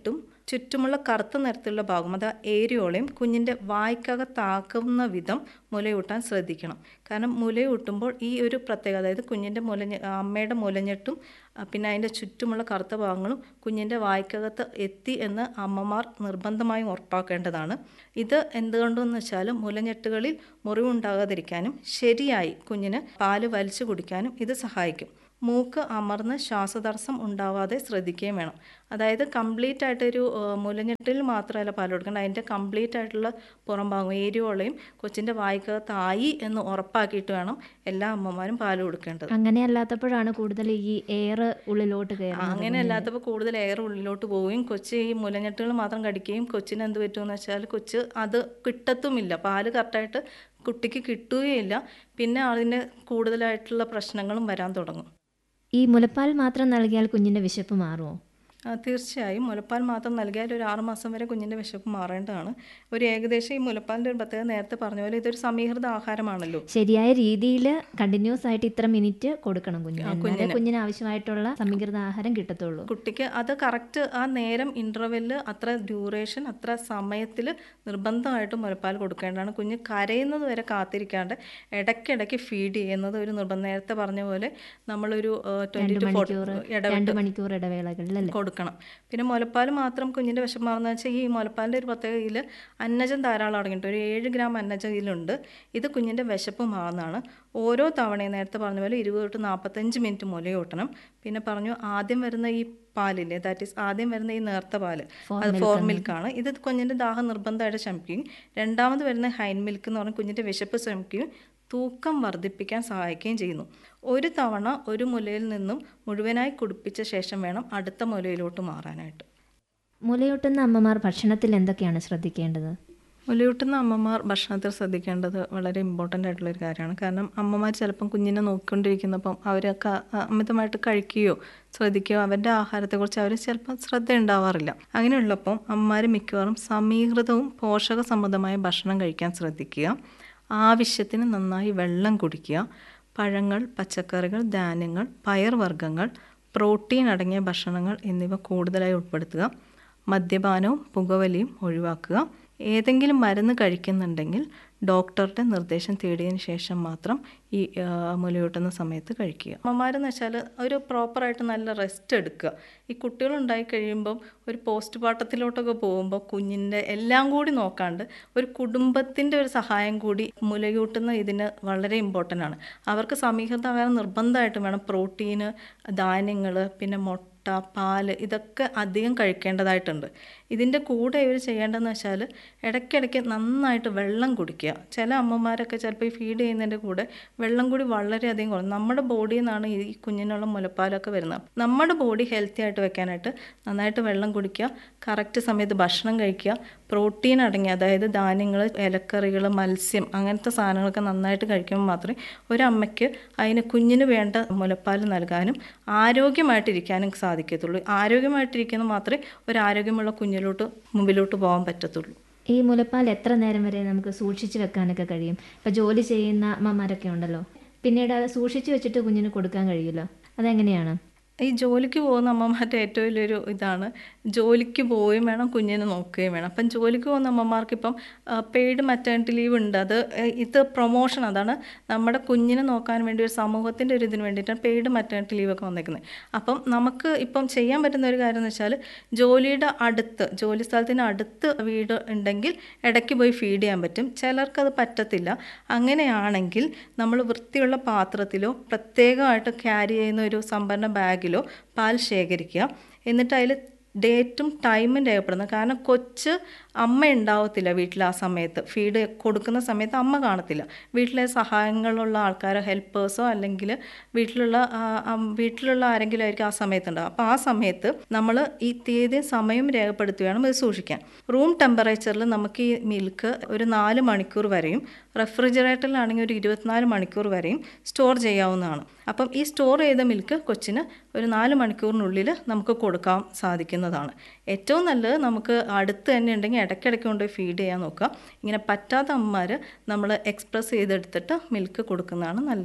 ചുറ്റുമുള്ള കറുത്ത നിറത്തിലുള്ള ഭാഗം അത് ഏരിയോളയും കുഞ്ഞിൻ്റെ വായ്ക്കകത്താക്കുന്ന വിധം മുലയൂട്ടാൻ ശ്രദ്ധിക്കണം കാരണം മുലയൂട്ടുമ്പോൾ ഈ ഒരു പ്രത്യേകത അതായത് കുഞ്ഞിൻ്റെ മുലഞ്ഞ അമ്മയുടെ മുലഞ്ഞിട്ടും ആ, പിന്നെ അതിൻ്റെ ചുറ്റുമുള്ള കറുത്ത ഭാഗങ്ങളും കുഞ്ഞിൻ്റെ വായ്ക്കകത്ത് എത്തി എന്ന് അമ്മമാർ നിർബന്ധമായും ഉറപ്പാക്കേണ്ടതാണ് ഇത് എന്തുകൊണ്ടെന്ന് വെച്ചാൽ മുലഞ്ഞെട്ടുകളിൽ മുറിവുണ്ടാകാതിരിക്കാനും ശരിയായി കുഞ്ഞിന് പാല് വലിച്ചു കുടിക്കാനും ഇത് സഹായിക്കും മൂക്ക് അമർന്ന് ശ്വാസതടസ്സം ഉണ്ടാവാതെ ശ്രദ്ധിക്കുകയും വേണം അതായത് കംപ്ലീറ്റ് ആയിട്ടൊരു ആ, മുലഞ്ഞെട്ടിൽ മാത്രമല്ല പാൽ കൊടുക്കേണ്ടത് അതിൻ്റെ കംപ്ലീറ്റ് ആയിട്ടുള്ള പുറം ഭാഗം ഏരിയോളയും കൊച്ചിൻ്റെ വായ്ക്കകത്തായി എന്ന് ഉറപ്പാക്കിയിട്ട് വേണം എല്ലാ അമ്മമാരും പാൽ കൊടുക്കേണ്ടത് അങ്ങനെ അല്ലാത്തപ്പോഴാണ് കൂടുതൽ ഈ എയർ ഉള്ളിലോട്ട് ആ, കയറുന്നത് അങ്ങനെ അല്ലാത്തപ്പോൾ കൂടുതൽ എയർ ഉള്ളിലോട്ട് പോവുകയും കൊച്ച് ഈ മുലഞ്ഞെട്ടുകൾ മാത്രം കടിക്കുകയും കൊച്ചിന് എന്ത് പറ്റുമെന്ന് വെച്ചാൽ കൊച്ച് അത് കിട്ടത്തുമില്ല പാല് കറക്റ്റായിട്ട് കുട്ടിക്ക് കിട്ടുകയില്ല പിന്നെ അതിന് കൂടുതലായിട്ടുള്ള പ്രശ്നങ്ങളും വരാൻ തുടങ്ങും ഈ മുലപ്പാൽ മാത്രം നൽകിയാൽ കുഞ്ഞിന്റെ വിശപ്പ് മാറുമോ ആ, തീർച്ചയായും മുലപ്പാൽ മാത്രം നൽകിയാൽ ഒരു ആറ് മാസം വരെ കുഞ്ഞിൻ്റെ വിശപ്പ് മാറേണ്ടതാണ് ഒരു ഏകദേശം ഈ മുലപ്പാലിൻ്റെ ഒരു പ്രത്യേകത നേരത്തെ പറഞ്ഞ പോലെ ഇതൊരു സമീകൃത ആഹാരമാണല്ലോ ശരിയായ രീതിയിൽ കണ്ടിന്യൂസ് ആയിട്ട് ഇത്ര മിനിറ്റ് കൊടുക്കണം കുഞ്ഞിന് എന്നാലേ കുഞ്ഞിന് ആവശ്യമായിട്ടുള്ള സമീകൃത ആഹാരം കിട്ടത്തുള്ളൂ കുട്ടിക്ക് അത് കറക്റ്റ് ആ നേരം ഇൻ്റർവെല്ല് അത്ര ഡ്യൂറേഷൻ അത്ര സമയത്തിൽ നിർബന്ധമായിട്ടും മുലപ്പാൽ കൊടുക്കേണ്ടതാണ് കുഞ്ഞ് കരയുന്നത് വരെ കാത്തിരിക്കാണ്ട് ഇടയ്ക്കിടയ്ക്ക് ഫീഡ് ചെയ്യുന്നത് ഒരു നിർബന്ധം നേരത്തെ പറഞ്ഞ പോലെ നമ്മളൊരു ട്വൻറ്റി ടു ഫോർട്ടി ഇടവിട്ട് രണ്ട് മണിക്കൂർ ഇടവേളകളിലല്ലേ കൊടുക്കണം പിന്നെ മുലപ്പാൽ മാത്രം കുഞ്ഞിൻ്റെ വിഷം മാറുന്ന വെച്ചാൽ ഈ മുലപ്പാലിൻ്റെ ഒരു പ്രത്യേകതയിൽ അന്നജം ധാരാളം അടങ്ങിയിട്ടുണ്ട് ഒരു ഏഴ് ഗ്രാം അന്നജം ഇതിലുണ്ട് ഇത് കുഞ്ഞിൻ്റെ വിശപ്പ് മാറുന്നതാണ് ഓരോ തവണയും നേരത്തെ പറഞ്ഞ പോലെ ഇരുപത് തൊട്ട് നാൽപ്പത്തഞ്ച് മിനിറ്റ് മുലയൂട്ടണം പിന്നെ പറഞ്ഞു ആദ്യം വരുന്ന ഈ പാലില്ലേ ദാറ്റ് ഈസ് ആദ്യം വരുന്ന ഈ നേർത്ത പാല് അത് ഫോർ മിൽക്കാണ് ഇത് കുഞ്ഞിൻ്റെ ദാഹം നിർബന്ധമായിട്ട് ശമിക്കുകയും രണ്ടാമത് വരുന്ന ഹൈൻ മിൽക്ക് എന്ന് പറഞ്ഞാൽ കുഞ്ഞിൻ്റെ വിശപ്പ് ശമിക്കുകയും തൂക്കം വർദ്ധിപ്പിക്കാൻ സഹായിക്കുകയും ചെയ്യുന്നു ഒരു തവണ ഒരു മുലയിൽ നിന്നും മുഴുവനായി കുടിപ്പിച്ച ശേഷം വേണം അടുത്ത മുലയിലോട്ട് മാറാനായിട്ട് മുലയൂട്ടുന്ന അമ്മമാർ ഭക്ഷണത്തിൽ എന്തൊക്കെയാണ് ശ്രദ്ധിക്കേണ്ടത് മുലയൂട്ടുന്ന അമ്മമാർ ഭക്ഷണത്തിൽ ശ്രദ്ധിക്കേണ്ടത് വളരെ ഇമ്പോർട്ടൻ്റ് ആയിട്ടുള്ളൊരു കാര്യമാണ് കാരണം അമ്മമാർ ചിലപ്പം കുഞ്ഞിനെ നോക്കിക്കൊണ്ടിരിക്കുന്നപ്പം അവരൊക്കെ അമിതമായിട്ട് കഴിക്കുകയോ ശ്രദ്ധിക്കുകയോ അവരുടെ ആഹാരത്തെക്കുറിച്ച് അവർ ചിലപ്പം ശ്രദ്ധ ഉണ്ടാവാറില്ല അങ്ങനെയുള്ളപ്പം അമ്മമാർ മിക്കവാറും സമീകൃതവും പോഷക സമൃദ്ധമായ ഭക്ഷണം കഴിക്കാൻ ശ്രദ്ധിക്കുക ആവശ്യത്തിന് നന്നായി വെള്ളം കുടിക്കുക പഴങ്ങൾ പച്ചക്കറികൾ ധാന്യങ്ങൾ പയർവർഗ്ഗങ്ങൾ പ്രോട്ടീൻ അടങ്ങിയ ഭക്ഷണങ്ങൾ എന്നിവ കൂടുതലായി ഉൾപ്പെടുത്തുക മദ്യപാനവും പുകവലിയും ഒഴിവാക്കുക ഏതെങ്കിലും മരുന്ന് കഴിക്കുന്നുണ്ടെങ്കിൽ ഡോക്ടറുടെ നിർദ്ദേശം തേടിയതിന് ശേഷം മാത്രം ഈ ആ, മുലയൂട്ടുന്ന സമയത്ത് കഴിക്കുക അമ്മമാരെന്ന് വെച്ചാൽ ഒരു പ്രോപ്പറായിട്ട് നല്ല റെസ്റ്റ് എടുക്കുക ഈ കുട്ടികളുണ്ടായി കഴിയുമ്പം ഒരു പോസ്റ്റ് പാട്ടത്തിലോട്ടൊക്കെ പോകുമ്പോൾ കുഞ്ഞിൻ്റെ എല്ലാം കൂടി നോക്കാണ്ട് ഒരു കുടുംബത്തിൻ്റെ ഒരു സഹായം കൂടി മുലയൂട്ടുന്ന ഇതിന് വളരെ ഇമ്പോർട്ടൻ്റ് ആണ് അവർക്ക് സമീകൃത ആഹാരം നിർബന്ധമായിട്ടും വേണം പ്രോട്ടീന് ധാന്യങ്ങൾ പിന്നെ മുട്ട പാല് ഇതൊക്കെ അധികം കഴിക്കേണ്ടതായിട്ടുണ്ട് ഇതിൻ്റെ കൂടെ ഇവർ ചെയ്യേണ്ടതെന്ന് വെച്ചാൽ ഇടയ്ക്കിടയ്ക്ക് നന്നായിട്ട് വെള്ളം കുടിക്കുക ചില അമ്മമാരൊക്കെ ചിലപ്പോൾ ഈ ഫീഡ് ചെയ്യുന്നതിൻ്റെ കൂടെ വെള്ളം കൂടി വളരെയധികം കുറയും നമ്മുടെ ബോഡിയിൽ നിന്നാണ് ഈ കുഞ്ഞിനുള്ള മുലപ്പാലൊക്കെ വരുന്നത് നമ്മുടെ ബോഡി ഹെൽത്തി ആയിട്ട് വെക്കാനായിട്ട് നന്നായിട്ട് വെള്ളം കുടിക്കുക കറക്റ്റ് സമയത്ത് ഭക്ഷണം കഴിക്കുക പ്രോട്ടീൻ അടങ്ങിയ അതായത് ധാന്യങ്ങൾ ഇലക്കറികൾ മത്സ്യം അങ്ങനത്തെ സാധനങ്ങളൊക്കെ നന്നായിട്ട് കഴിക്കുമ്പോൾ മാത്രമേ ഒരമ്മയ്ക്ക് അതിന് കുഞ്ഞിന് വേണ്ട മുലപ്പാൽ നൽകാനും ആരോഗ്യമായിട്ടിരിക്കാനും സാധിക്കത്തുള്ളൂ ആരോഗ്യമായിട്ടിരിക്കുന്ന മാത്രമേ ഒരു ആരോഗ്യമുള്ള കുഞ്ഞിലോട്ട് മുമ്പിലോട്ട് പോകാൻ പറ്റത്തുള്ളൂ ഈ മുലപ്പാൽ എത്ര നേരം വരെ നമുക്ക് സൂക്ഷിച്ച് വെക്കാനൊക്കെ കഴിയും ഇപ്പം ജോലി ചെയ്യുന്ന അമ്മമാരൊക്കെ ഉണ്ടല്ലോ പിന്നീട് അത് സൂക്ഷിച്ച് വെച്ചിട്ട് കുഞ്ഞിന് കൊടുക്കാൻ കഴിയുമല്ലോ അതെങ്ങനെയാണ് ഈ ജോലിക്ക് പോകുന്ന അമ്മമാരുടെ ഏറ്റവും വലിയൊരു ഇതാണ് ജോലിക്ക് പോവുകയും വേണം കുഞ്ഞിനെ നോക്കുകയും വേണം അപ്പം ജോലിക്ക് പോകുന്ന അമ്മമാർക്ക് ഇപ്പം പെയ്ഡ് മറ്റേണിറ്റി ലീവ് ഉണ്ട് അത് ഏഹ്, ഇത് പ്രൊമോഷൻ അതാണ് നമ്മുടെ കുഞ്ഞിനെ നോക്കാൻ വേണ്ടി ഒരു സമൂഹത്തിൻ്റെ ഒരു ഇതിന് വേണ്ടിയിട്ടാണ് പെയ്ഡ് മറ്റേണിറ്റി ലീവ് ഒക്കെ വന്നേക്കുന്നത് അപ്പം നമുക്ക് ഇപ്പം ചെയ്യാൻ പറ്റുന്ന ഒരു കാര്യം എന്ന് വെച്ചാൽ ജോലിയുടെ അടുത്ത് ജോലി സ്ഥലത്തിന് അടുത്ത് വീട് ഉണ്ടെങ്കിൽ ഇടയ്ക്ക് പോയി ഫീഡ് ചെയ്യാൻ പറ്റും ചിലർക്കത് പറ്റത്തില്ല അങ്ങനെയാണെങ്കിൽ നമ്മൾ വൃത്തിയുള്ള പാത്രത്തിലോ പ്രത്യേകമായിട്ട് ക്യാരി ചെയ്യുന്ന ഒരു സംഭരണ ബാഗിലോ പാൽ ശേഖരിക്കുക എന്നിട്ട് അതിൽ ഡേറ്റും ടൈമും രേഖപ്പെടുന്നത് കാരണം കൊച്ച് അമ്മ ഉണ്ടാവത്തില്ല വീട്ടിൽ ആ സമയത്ത് ഫീഡ് കൊടുക്കുന്ന സമയത്ത് അമ്മ കാണത്തില്ല വീട്ടിലെ സഹായങ്ങളുള്ള ആൾക്കാരോ ഹെൽപ്പേഴ്സോ അല്ലെങ്കിൽ വീട്ടിലുള്ള ആ, അം- വീട്ടിലുള്ള ആരെങ്കിലും ആയിരിക്കും ആ സമയത്ത് ഉണ്ടാവും അപ്പോൾ ആ സമയത്ത് നമ്മൾ ഈ തീയതി സമയം രേഖപ്പെടുത്തി വേണം ഇത് സൂക്ഷിക്കാൻ റൂം ടെമ്പറേച്ചറിൽ നമുക്ക് ഈ മിൽക്ക് ഒരു നാല് മണിക്കൂർ വരെയും റെഫ്രിജറേറ്ററിലാണെങ്കിൽ ഒരു ഇരുപത്തിനാല് മണിക്കൂർ വരെയും സ്റ്റോർ ചെയ്യാവുന്നതാണ് അപ്പം ഈ സ്റ്റോർ ചെയ്ത മിൽക്ക് കൊച്ചിന് ഒരു നാല് മണിക്കൂറിനുള്ളിൽ നമുക്ക് കൊടുക്കാൻ സാധിക്കുന്നതാണ് ഏറ്റവും നല്ലത് നമുക്ക് അടുത്ത് തന്നെ ഉണ്ടെങ്കിൽ ഇടയ്ക്കിടയ്ക്ക് കൊണ്ടുപോയി ഫീഡ് ചെയ്യാൻ നോക്കുക ഇങ്ങനെ പറ്റാത്ത അമ്മമാർ നമ്മൾ എക്സ്പ്രസ് ചെയ്തെടുത്തിട്ട് മിൽക്ക് കൊടുക്കുന്നതാണ് നല്ലത്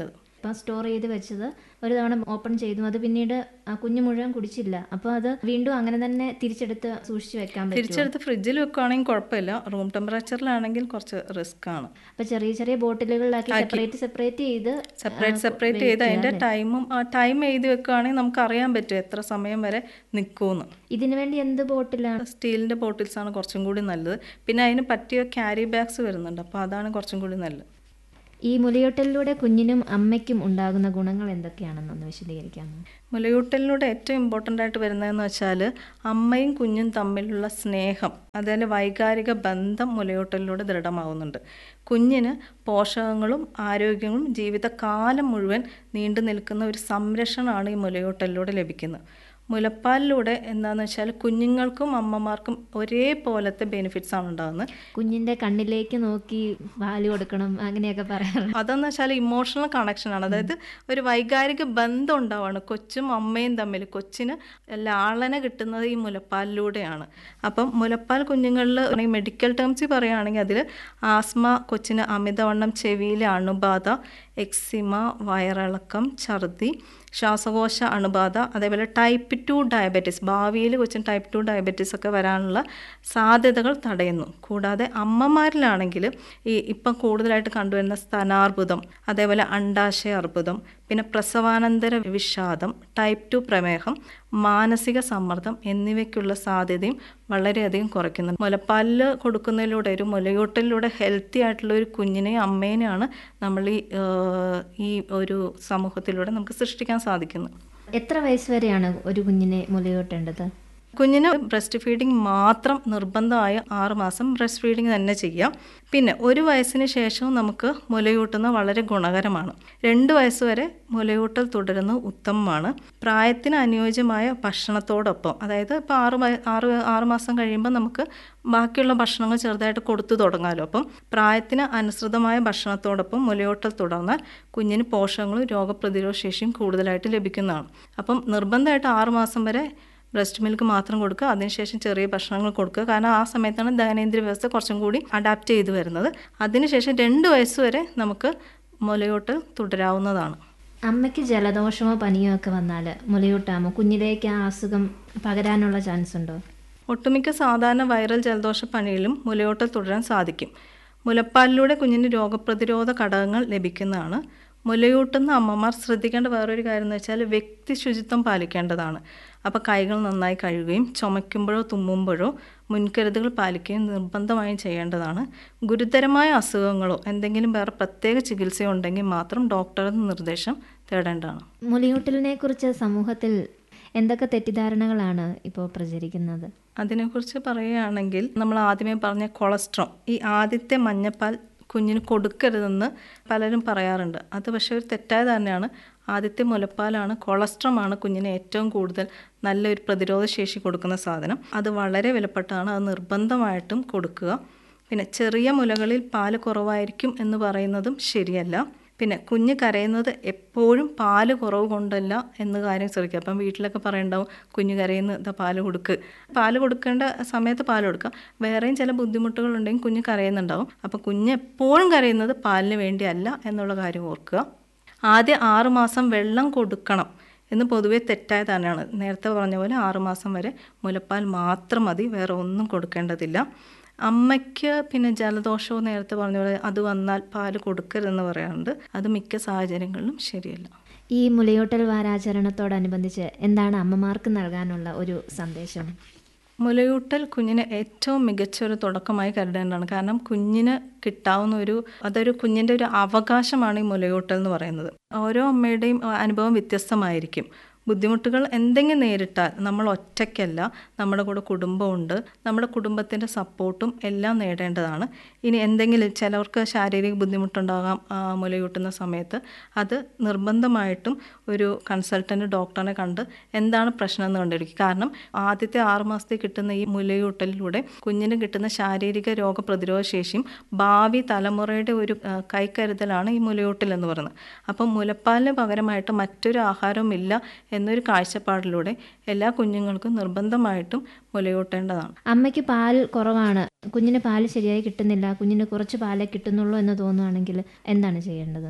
ഇപ്പം സ്റ്റോർ ചെയ്ത് വെച്ചത് ഒരു തവണ ഓപ്പൺ ചെയ്തു അത് പിന്നീട് ആ കുഞ്ഞ് മുഴുവൻ കുടിച്ചില്ല അപ്പോൾ അത് വീണ്ടും അങ്ങനെ തന്നെ തിരിച്ചെടുത്ത് സൂക്ഷിച്ച് വെക്കാൻ പറ്റും തിരിച്ചെടുത്ത് ഫ്രിഡ്ജിൽ വെക്കുകയാണെങ്കിൽ കുഴപ്പമില്ല റൂം ടെമ്പറേച്ചറിലാണെങ്കിൽ കുറച്ച് റിസ്ക് ആണ് അപ്പോൾ ചെറിയ ചെറിയ ബോട്ടിലുകളിലാക്കി സെപ്പറേറ്റ് സെപ്പറേറ്റ് ചെയ്ത് സെപ്പറേറ്റ് സെപ്പറേറ്റ് ചെയ്ത് അതിൻ്റെ ടൈമും ആ ടൈം എഴുതി വെക്കുകയാണെങ്കിൽ നമുക്ക് അറിയാൻ പറ്റും എത്ര സമയം വരെ നിൽക്കുമെന്ന് ഇതിനു വേണ്ടി എന്ത് ബോട്ടിലാണ് സ്റ്റീലിൻ്റെ ബോട്ടിൽസാണ് കുറച്ചും കൂടി നല്ലത് പിന്നെ അതിന് പറ്റിയ ക്യാരി ബാഗ്സ് വരുന്നുണ്ട് അപ്പോൾ അതാണ് കുറച്ചും കൂടി നല്ലത് ഈ മുലയൂട്ടലിലൂടെ കുഞ്ഞിനും അമ്മയ്ക്കും ഉണ്ടാകുന്ന ഗുണങ്ങൾ എന്തൊക്കെയാണെന്നൊന്ന് വിശദീകരിക്കാമോ മുലയൂട്ടലിലൂടെ ഏറ്റവും ഇമ്പോർട്ടൻ്റ് ആയിട്ട് വരുന്നതെന്ന് വെച്ചാൽ അമ്മയും കുഞ്ഞും തമ്മിലുള്ള സ്നേഹം അതുപോലെ വൈകാരിക ബന്ധം മുലയൂട്ടലിലൂടെ ദൃഢമാവുന്നുണ്ട് കുഞ്ഞിന് പോഷകങ്ങളും ആരോഗ്യങ്ങളും ജീവിതകാലം മുഴുവൻ നീണ്ടു നിൽക്കുന്ന ഒരു സംരക്ഷണമാണ് ഈ മുലയൂട്ടലിലൂടെ ലഭിക്കുന്നത് മുലപ്പാലിലൂടെ എന്താണെന്ന് വെച്ചാൽ കുഞ്ഞുങ്ങൾക്കും അമ്മമാർക്കും ഒരേപോലത്തെ ബെനിഫിറ്റ്സ് ആണ് ഉണ്ടാകുന്നത് കുഞ്ഞിന്റെ കണ്ണിലേക്ക് നോക്കി പാല് കൊടുക്കണം അങ്ങനെയൊക്കെ പറയാറുണ്ട് അതെന്ന് വെച്ചാൽ ഇമോഷണൽ കണക്ഷനാണ് അതായത് ഒരു വൈകാരിക ബന്ധം ഉണ്ടാവുകയാണ് കൊച്ചും അമ്മയും തമ്മിൽ കൊച്ചിന് ലാളന കിട്ടുന്നത് ഈ മുലപ്പാലിലൂടെയാണ് അപ്പം മുലപ്പാൽ കുഞ്ഞുങ്ങളിൽ ഈ മെഡിക്കൽ ടേംസിൽ പറയുകയാണെങ്കിൽ അതിൽ ആസ്മ കൊച്ചിന് അമിതവണ്ണം ചെവിയിലെ അണുബാധ എക്സിമ വയറിളക്കം ഛർദി ശ്വാസകോശ അണുബാധ അതേപോലെ ടൈപ്പ് ടു ഡയബറ്റീസ് ഭാവിയിൽ കൊച്ചിന് ടൈപ്പ് ടു ഡയബറ്റീസ് ഒക്കെ വരാനുള്ള സാധ്യതകൾ തടയുന്നു കൂടാതെ അമ്മമാരിലാണെങ്കിൽ ഈ ഇപ്പം കൂടുതലായിട്ട് കണ്ടുവരുന്ന സ്തനാർബുദം അതേപോലെ അണ്ടാശയ അർബുദം പിന്നെ പ്രസവാനന്തര വിഷാദം ടൈപ്പ് ടു പ്രമേഹം മാനസിക സമ്മർദ്ദം എന്നിവയ്ക്കുള്ള സാധ്യതയും വളരെയധികം കുറയ്ക്കുന്നു മുലപ്പാലിൽ കൊടുക്കുന്നതിലൂടെ ഒരു മുലയൂട്ടലിലൂടെ ഹെൽത്തി ആയിട്ടുള്ള ഒരു കുഞ്ഞിനെയും അമ്മേനെയാണ് നമ്മൾ ഈ ഏഹ്, ഈ ഒരു സമൂഹത്തിലൂടെ നമുക്ക് സൃഷ്ടിക്കാൻ സാധിക്കുന്നത് എത്ര വയസ്സ് വരെയാണ് ഒരു കുഞ്ഞിനെ മുലയൂട്ടേണ്ടത് കുഞ്ഞിന് ബ്രസ്റ്റ് ഫീഡിങ് മാത്രം നിർബന്ധമായ ആറ് മാസം ബ്രസ്റ്റ് ഫീഡിങ് തന്നെ ചെയ്യാം പിന്നെ ഒരു വയസ്സിന് ശേഷവും നമുക്ക് മുലയൂട്ടുന്നത് വളരെ ഗുണകരമാണ് രണ്ട് വയസ്സ് വരെ മുലയൂട്ടൽ തുടരുന്നത് ഉത്തമമാണ് പ്രായത്തിന് അനുയോജ്യമായ ഭക്ഷണത്തോടൊപ്പം അതായത് ഇപ്പോൾ ആറ് വയ ആറ് ആറ് മാസം കഴിയുമ്പോൾ നമുക്ക് ബാക്കിയുള്ള ഭക്ഷണങ്ങൾ ചെറുതായിട്ട് കൊടുത്തു തുടങ്ങാമല്ലോ അപ്പം പ്രായത്തിന് അനുസൃതമായ ഭക്ഷണത്തോടൊപ്പം മുലയൂട്ടൽ തുടർന്നാൽ കുഞ്ഞിന് പോഷകങ്ങളും രോഗപ്രതിരോധ ശേഷിയും കൂടുതലായിട്ട് ലഭിക്കുന്നതാണ് അപ്പം നിർബന്ധമായിട്ട് ആറ് മാസം വരെ ബ്രസ്റ്റ് മിൽക്ക് മാത്രം കൊടുക്കുക അതിനുശേഷം ചെറിയ ഭക്ഷണങ്ങൾ കൊടുക്കുക കാരണം ആ സമയത്താണ് ദഹനേന്ദ്രിയ വ്യവസ്ഥ കുറച്ചും കൂടി അഡാപ്റ്റ് ചെയ്ത് വരുന്നത് അതിനുശേഷം രണ്ട് വയസ്സ് വരെ നമുക്ക് മുലയൂട്ടൽ തുടരാവുന്നതാണ് അമ്മയ്ക്ക് ജലദോഷമോ പനിയോ ഒക്കെ വന്നാൽ മുലയൂട്ടാമോ കുഞ്ഞിലേക്ക് ആ അസുഖം പകരാനുള്ള ചാൻസ് ഉണ്ടോ ഒട്ടുമിക്ക സാധാരണ വൈറൽ ജലദോഷ പനിയിലും മുലയൂട്ടൽ തുടരാൻ സാധിക്കും മുലപ്പാലിലൂടെ കുഞ്ഞിന് രോഗപ്രതിരോധ ഘടകങ്ങൾ ലഭിക്കുന്നതാണ് മുലയൂട്ടുന്ന അമ്മമാർ ശ്രദ്ധിക്കേണ്ട വേറൊരു കാര്യം എന്ന് വെച്ചാൽ വ്യക്തി ശുചിത്വം പാലിക്കേണ്ടതാണ് അപ്പോൾ കൈകൾ നന്നായി കഴുകുകയും ചുമയ്ക്കുമ്പോഴോ തുമ്മുമ്പോഴോ മുൻകരുതലുകൾ പാലിക്കുകയും നിർബന്ധമായും ചെയ്യേണ്ടതാണ് ഗുരുതരമായ അസുഖങ്ങളോ എന്തെങ്കിലും വേറെ പ്രത്യേക ചികിത്സയോ ഉണ്ടെങ്കിൽ മാത്രം ഡോക്ടറുടെ നിർദ്ദേശം തേടേണ്ടതാണ് മുലയൂട്ടലിനെ കുറിച്ച് സമൂഹത്തിൽ എന്തൊക്കെ തെറ്റിദ്ധാരണകളാണ് ഇപ്പോൾ പ്രചരിക്കുന്നത് അതിനെക്കുറിച്ച് പറയുകയാണെങ്കിൽ നമ്മൾ ആദ്യമേ പറഞ്ഞ കൊളസ്ട്രോം ഈ ആദ്യത്തെ മഞ്ഞപ്പാൽ കുഞ്ഞിന് കൊടുക്കരുതെന്ന് പലരും പറയാറുണ്ട് അത് പക്ഷേ ഒരു തെറ്റായ തന്നെയാണ് ആദ്യത്തെ മുലപ്പാലാണ് കൊളസ്ട്രോമാണ് കുഞ്ഞിന് ഏറ്റവും കൂടുതൽ നല്ലൊരു പ്രതിരോധ ശേഷി കൊടുക്കുന്ന സാധനം അത് വളരെ വിലപ്പെട്ടതാണ് അത് നിർബന്ധമായിട്ടും കൊടുക്കുക പിന്നെ ചെറിയ മുലകളിൽ പാല് കുറവായിരിക്കും എന്ന് പറയുന്നതും ശരിയല്ല പിന്നെ കുഞ്ഞ് കരയുന്നത് എപ്പോഴും പാല് കുറവ് കൊണ്ടല്ല എന്ന കാര്യം ശ്രദ്ധിക്കുക അപ്പം വീട്ടിലൊക്കെ പറയണ്ടാവും കുഞ്ഞ് കരയുന്ന ഇതാ പാല് കൊടുക്ക് പാല് കൊടുക്കേണ്ട സമയത്ത് പാല് കൊടുക്കുക വേറെയും ചില ബുദ്ധിമുട്ടുകളുണ്ടെങ്കിൽ കുഞ്ഞ് കരയുന്നുണ്ടാവും അപ്പോൾ കുഞ്ഞ് എപ്പോഴും കരയുന്നത് പാലിന് വേണ്ടിയല്ല എന്നുള്ള കാര്യം ഓർക്കുക ആദ്യം ആറ് മാസം വെള്ളം കൊടുക്കണം എന്ന് പൊതുവേ തെറ്റായ തന്നെയാണ് നേരത്തെ പറഞ്ഞ പോലെ ആറ് മാസം വരെ മുലപ്പാൽ മാത്രം മതി വേറെ ഒന്നും കൊടുക്കേണ്ടതില്ല അമ്മയ്ക്ക് പിന്നെ ജലദോഷവും നേരത്തെ പറഞ്ഞ പോലെ അത് വന്നാൽ പാല് കൊടുക്കരുതെന്ന് പറയാറുണ്ട് അത് മിക്ക സാഹചര്യങ്ങളിലും ശരിയല്ല ഈ മുലയൂട്ടൽ വാരാചരണത്തോടനുബന്ധിച്ച് എന്താണ് അമ്മമാർക്ക് നൽകാനുള്ള ഒരു സന്ദേശം മുലയൂട്ടൽ കുഞ്ഞിന് ഏറ്റവും മികച്ച ഒരു തുടക്കമായി കരുതേണ്ടതാണ് കാരണം കുഞ്ഞിന് കിട്ടാവുന്ന ഒരു അതൊരു കുഞ്ഞിൻ്റെ ഒരു അവകാശമാണ് ഈ മുലയൂട്ടൽ എന്ന് പറയുന്നത് ഓരോ അമ്മയുടെയും അനുഭവം വ്യത്യസ്തമായിരിക്കും ബുദ്ധിമുട്ടുകൾ എന്തെങ്കിലും നേരിട്ടാൽ നമ്മൾ ഒറ്റയ്ക്കല്ല നമ്മുടെ കൂടെ കുടുംബമുണ്ട് നമ്മുടെ കുടുംബത്തിൻ്റെ സപ്പോർട്ടും എല്ലാം നേടേണ്ടതാണ് ഇനി എന്തെങ്കിലും ചിലവർക്ക് ശാരീരിക ബുദ്ധിമുട്ടുണ്ടാകാം ആ, മുലയൂട്ടുന്ന സമയത്ത് അത് നിർബന്ധമായിട്ടും ഒരു കൺസൾട്ടൻറ്റ് ഡോക്ടറിനെ കണ്ട് എന്താണ് പ്രശ്നം എന്ന് കണ്ടിരിക്കും കാരണം ആദ്യത്തെ ആറ് മാസത്തിൽ കിട്ടുന്ന ഈ മുലയൂട്ടലിലൂടെ കുഞ്ഞിന് കിട്ടുന്ന ശാരീരിക രോഗപ്രതിരോധ ശേഷിയും ഭാവി തലമുറയുടെ ഒരു ആ, കൈക്കരുതലാണ് ഈ മുലയൂട്ടൽ എന്ന് പറയുന്നത് അപ്പം മുലപ്പാലിന് പകരമായിട്ട് മറ്റൊരു ആഹാരവും ഇല്ല എന്നൊരു കാഴ്ചപ്പാടിലൂടെ എല്ലാ കുഞ്ഞുങ്ങൾക്കും നിർബന്ധമായിട്ടും മുലയൂട്ടേണ്ടതാണ് അമ്മയ്ക്ക് പാൽ കുറവാണ് കുഞ്ഞിന് പാൽ ശരിയായി കിട്ടുന്നില്ല കുഞ്ഞിന് കുറച്ച് പാലേ കിട്ടുന്നുള്ളൂ എന്ന് തോന്നുവാണെങ്കിൽ എന്താണ് ചെയ്യേണ്ടത്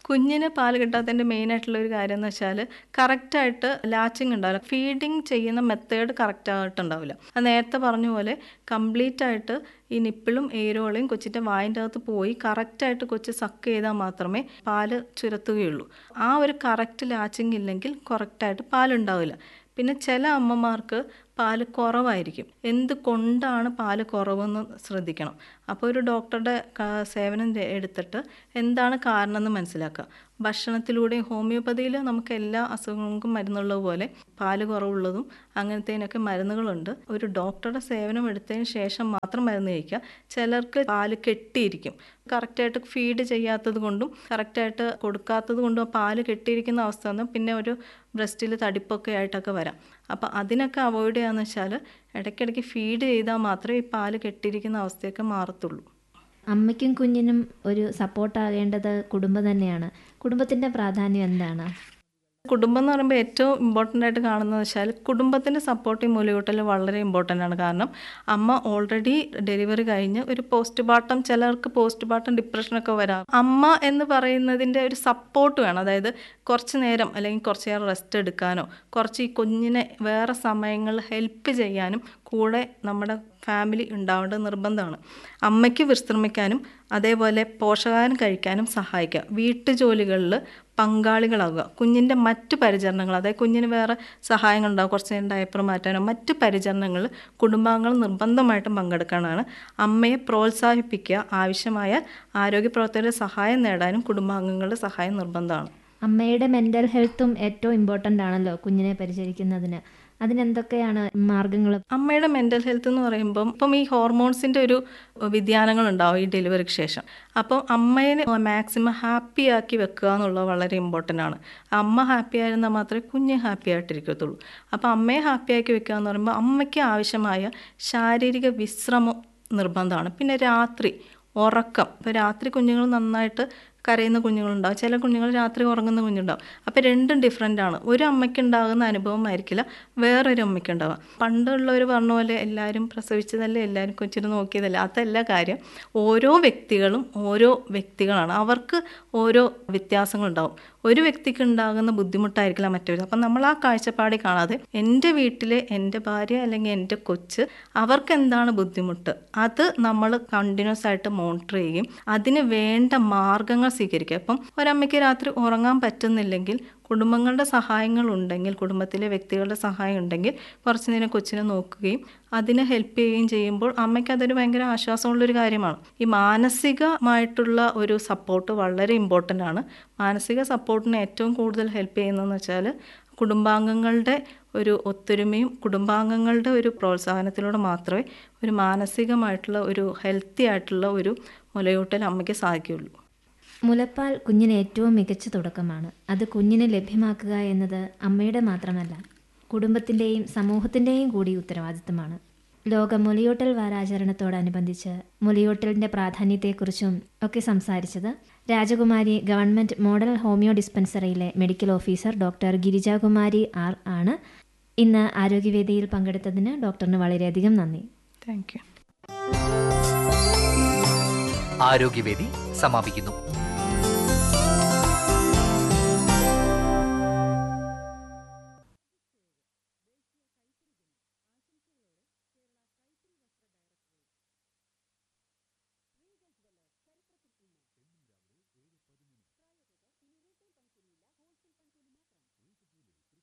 കുഞ്ഞിന് പാല് കിട്ടാത്തതിൻ്റെ മെയിനായിട്ടുള്ള ഒരു കാര്യം എന്ന് വെച്ചാൽ കറക്റ്റായിട്ട് ലാച്ചിങ് ഉണ്ടാവില്ല ഫീഡിങ് ചെയ്യുന്ന മെത്തേഡ് കറക്റ്റായിട്ടുണ്ടാവില്ല അത് നേരത്തെ പറഞ്ഞ പോലെ കംപ്ലീറ്റ് ആയിട്ട് ഈ നിപ്പിളും ഏരോളയും കൊച്ചിൻ്റെ വായിൻ്റെ അകത്ത് പോയി കറക്റ്റായിട്ട് കൊച്ച് സക്ക് ചെയ്താൽ മാത്രമേ പാല് ചുരത്തുകയുള്ളൂ ആ ഒരു കറക്റ്റ് ലാച്ചിങ് ഇല്ലെങ്കിൽ കറക്റ്റായിട്ട് പാലുണ്ടാവില്ല പിന്നെ ചില അമ്മമാർക്ക് പാല് കുറവായിരിക്കും എന്ത് കൊണ്ടാണ് പാല് കുറവെന്ന് ശ്രദ്ധിക്കണം അപ്പോൾ ഒരു ഡോക്ടറുടെ ക- സേവനം തെ- എടുത്തിട്ട് എന്താണ് കാരണം എന്ന് മനസ്സിലാക്കുക ഭക്ഷണത്തിലൂടെയും ഹോമിയോപ്പതിയിൽ നമുക്ക് എല്ലാ അസുഖങ്ങൾക്കും മരുന്നുള്ളത് പോലെ പാല് കുറവുള്ളതും അങ്ങനത്തേനൊക്കെ മരുന്നുകളുണ്ട് ഒരു ഡോക്ടറുടെ സേവനം എടുത്തതിന് ശേഷം മാത്രം മരുന്ന് കഴിക്കുക ചിലർക്ക് പാല് കെട്ടിയിരിക്കും കറക്റ്റായിട്ട് ഫീഡ് ചെയ്യാത്തത് കൊണ്ടും കറക്റ്റായിട്ട് കൊടുക്കാത്തത് കൊണ്ടും ആ പാല് കെട്ടിയിരിക്കുന്ന അവസ്ഥ വന്ന് പിന്നെ ഒരു ബ്രസ്റ്റിൽ തടിപ്പൊക്കെ ആയിട്ടൊക്കെ വരാം അപ്പോൾ അതിനൊക്കെ അവോയ്ഡ് ചെയ്യാന്ന് വെച്ചാൽ ഇടയ്ക്കിടയ്ക്ക് ഫീഡ് ചെയ്താൽ മാത്രമേ ഈ പാല് കെട്ടിയിരിക്കുന്ന അവസ്ഥയൊക്കെ മാറത്തുള്ളൂ അമ്മയ്ക്കും കുഞ്ഞിനും ഒരു സപ്പോർട്ടാകേണ്ടത് കുടുംബം തന്നെയാണ് കുടുംബത്തിൻ്റെ പ്രാധാന്യം എന്താണ് കുടുംബം എന്ന് പറയുമ്പോൾ ഏറ്റവും ഇമ്പോർട്ടൻ്റ് ആയിട്ട് കാണുന്നത് വെച്ചാൽ കുടുംബത്തിൻ്റെ സപ്പോർട്ട് ഈ മുലയൂട്ടൽ വളരെ ഇമ്പോർട്ടൻ്റ് ആണ് കാരണം അമ്മ ഓൾറെഡി ഡെലിവറി കഴിഞ്ഞ് ഒരു പോസ്റ്റ് പാർട്ടം ചിലർക്ക് പോസ്റ്റ് പാർട്ടം ഡിപ്രഷനൊക്കെ വരാം അമ്മ എന്ന് പറയുന്നതിൻ്റെ ഒരു സപ്പോർട്ട് വേണം അതായത് കുറച്ച് നേരം അല്ലെങ്കിൽ കുറച്ച് നേരം റെസ്റ്റ് എടുക്കാനോ കുറച്ച് ഈ കുഞ്ഞിനെ വേറെ സമയങ്ങളിൽ ഹെൽപ്പ് ചെയ്യാനും കൂടെ നമ്മുടെ ഫാമിലി ഉണ്ടാവേണ്ടത് നിർബന്ധമാണ് അമ്മയ്ക്ക് വിശ്രമിക്കാനും അതേപോലെ പോഷകാഹാരം കഴിക്കാനും സഹായിക്കുക വീട്ടുജോലികളിൽ പങ്കാളികളാവുക കുഞ്ഞിൻ്റെ മറ്റ് പരിചരണങ്ങൾ അതായത് കുഞ്ഞിന് വേറെ സഹായങ്ങൾ ഉണ്ടാവും കുറച്ച് നേരം ഡയപ്പർ മാറ്റാനോ മറ്റ് പരിചരണങ്ങൾ കുടുംബാംഗങ്ങൾ നിർബന്ധമായിട്ടും പങ്കെടുക്കാനാണ് അമ്മയെ പ്രോത്സാഹിപ്പിക്കുക ആവശ്യമായ ആരോഗ്യ പ്രവർത്തകരുടെ സഹായം നേടാനും കുടുംബാംഗങ്ങളുടെ സഹായം നിർബന്ധമാണ് അമ്മയുടെ മെൻ്റൽ ഹെൽത്തും ഏറ്റവും ഇമ്പോർട്ടൻ്റ് ആണല്ലോ കുഞ്ഞിനെ പരിചരിക്കുന്നതിന് അതിനെന്തൊക്കെയാണ് മാർഗങ്ങൾ അമ്മയുടെ മെൻ്റൽ ഹെൽത്ത് എന്ന് പറയുമ്പം ഇപ്പം ഈ ഹോർമോൺസിൻ്റെ ഒരു വ്യതിയാനങ്ങൾ ഉണ്ടാവും ഈ ഡെലിവറിക്ക് ശേഷം അപ്പം അമ്മയെ മാക്സിമം ഹാപ്പി ആക്കി വെക്കുക എന്നുള്ളത് വളരെ ഇമ്പോർട്ടൻ്റ് ആണ് അമ്മ ഹാപ്പി ആയിരുന്നാൽ മാത്രമേ കുഞ്ഞ് ഹാപ്പി ആയിട്ടിരിക്കത്തുള്ളൂ അപ്പോൾ അമ്മയെ ഹാപ്പി ആക്കി വെക്കുക എന്ന് പറയുമ്പോൾ അമ്മയ്ക്ക് ആവശ്യമായ ശാരീരിക വിശ്രമം നിർബന്ധമാണ് പിന്നെ രാത്രി ഉറക്കം ഇപ്പോൾ രാത്രി കുഞ്ഞുങ്ങൾ നന്നായിട്ട് കരയുന്ന കുഞ്ഞുങ്ങളുണ്ടാവും ചില കുഞ്ഞുങ്ങൾ രാത്രി ഉറങ്ങുന്ന കുഞ്ഞുണ്ടാവും അപ്പോൾ രണ്ടും ഡിഫറെൻ്റ് ആണ് ഒരു അമ്മയ്ക്ക് ഉണ്ടാകുന്ന അനുഭവമായിരിക്കില്ല വേറൊരു അമ്മയ്ക്ക് ഉണ്ടാവുക പണ്ടുള്ളവർ പറഞ്ഞ പോലെ എല്ലാവരും പ്രസവിച്ചതല്ലേ എല്ലാവരും കൊച്ചിന് നോക്കിയതല്ലേ അതല്ല കാര്യം ഓരോ വ്യക്തികളും ഓരോ വ്യക്തികളാണ് അവർക്ക് ഓരോ വ്യത്യാസങ്ങളുണ്ടാവും ഒരു വ്യക്തിക്ക് ഉണ്ടാകുന്ന ബുദ്ധിമുട്ടായിരിക്കില്ല മറ്റൊരു അപ്പം നമ്മൾ ആ കാഴ്ചപ്പാടിൽ കാണാതെ എൻ്റെ വീട്ടിലെ എൻ്റെ ഭാര്യ അല്ലെങ്കിൽ എൻ്റെ കൊച്ച് അവർക്ക് എന്താണ് ബുദ്ധിമുട്ട് അത് നമ്മൾ കണ്ടിന്യൂസ് ആയിട്ട് മോണിറ്റർ ചെയ്യും അതിന് വേണ്ട മാർഗങ്ങൾ സ്വീകരിക്കുക അപ്പം ഒരമ്മയ്ക്ക് രാത്രി ഉറങ്ങാൻ പറ്റുന്നില്ലെങ്കിൽ കുടുംബങ്ങളുടെ സഹായങ്ങൾ ഉണ്ടെങ്കിൽ കുടുംബത്തിലെ വ്യക്തികളുടെ സഹായം ഉണ്ടെങ്കിൽ കുറച്ച് നേരം കൊച്ചിനെ നോക്കുകയും അതിനെ ഹെൽപ്പ് ചെയ്യുകയും ചെയ്യുമ്പോൾ അമ്മയ്ക്ക് അതൊരു ഭയങ്കര ആശ്വാസമുള്ളൊരു കാര്യമാണ് ഈ മാനസികമായിട്ടുള്ള ഒരു സപ്പോർട്ട് വളരെ ഇമ്പോർട്ടൻ്റ് ആണ് മാനസിക സപ്പോർട്ടിന് ഏറ്റവും കൂടുതൽ ഹെൽപ്പ് ചെയ്യുന്നതെന്ന് വെച്ചാൽ കുടുംബാംഗങ്ങളുടെ ഒരു ഒത്തൊരുമയും കുടുംബാംഗങ്ങളുടെ ഒരു പ്രോത്സാഹനത്തിലൂടെ മാത്രമേ ഒരു മാനസികമായിട്ടുള്ള ഒരു ഹെൽത്തി ആയിട്ടുള്ള ഒരു മുലയൂട്ടൽ അമ്മയ്ക്ക് സാധിക്കുകയുള്ളൂ മുലപ്പാൽ കുഞ്ഞിന് ഏറ്റവും മികച്ച തുടക്കമാണ് അത് കുഞ്ഞിന് ലഭ്യമാക്കുക എന്നത് അമ്മയുടെ മാത്രമല്ല കുടുംബത്തിൻ്റെയും സമൂഹത്തിൻ്റെയും കൂടി ഉത്തരവാദിത്തമാണ് ലോക മുലയൂട്ടൽ വാരാചരണത്തോടനുബന്ധിച്ച് മുലയൂട്ടലിൻ്റെ പ്രാധാന്യത്തെക്കുറിച്ചും ഒക്കെ സംസാരിച്ചത് രാജകുമാരി ഗവൺമെൻറ് മോഡൽ ഹോമിയോ ഡിസ്പെൻസറിയിലെ medical officer doctor Girijakumari R ആണ് ഇന്ന് ആരോഗ്യവേദിയിൽ പങ്കെടുത്തതിന് ഡോക്ടറിന് വളരെയധികം നന്ദി താങ്ക് യു ആരോഗ്യവേദി സമാപിക്കുന്നു